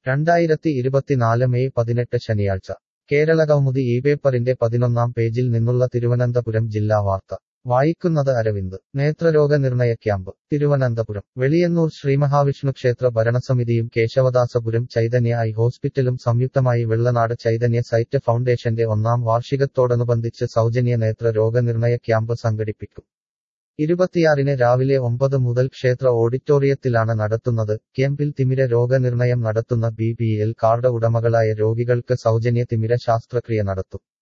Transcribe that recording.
രണ്ടായിരത്തി ഇരുപത്തിനാല് മെയ് പതിനെട്ട് ശനിയാഴ്ച കേരള കൗമുദി ഈ പേപ്പറിന്റെ പതിനൊന്നാം പേജിൽ നിന്നുള്ള തിരുവനന്തപുരം ജില്ലാ വാർത്ത വായിക്കുന്നത് അരവിന്ദ് നേത്രരോഗ നിർണയ ക്യാമ്പ് തിരുവനന്തപുരം വെളിയന്നൂർ ശ്രീമഹാവിഷ്ണു ക്ഷേത്ര ഭരണസമിതിയും കേശവദാസപുരം ചൈതന്യ ഐ ഹോസ്പിറ്റലും സംയുക്തമായി വെള്ളനാട് ചൈതന്യ സൈറ്റ് ഫൗണ്ടേഷന്റെ ഒന്നാം വാർഷികത്തോടനുബന്ധിച്ച് സൗജന്യ നേത്ര രോഗനിർണയ ക്യാമ്പ് സംഘടിപ്പിക്കും ഇരുപത്തിയാറിന് രാവിലെ ഒമ്പത് മുതൽ ക്ഷേത്ര ഓഡിറ്റോറിയത്തിലാണ് നടത്തുന്നത് ക്യാമ്പിൽ തിമിര രോഗനിർണയം നടത്തുന്ന ബി പി എൽ കാർഡ് ഉടമകളായ രോഗികൾക്ക് സൗജന്യ തിമിര ശാസ്ത്രക്രിയ നടത്തും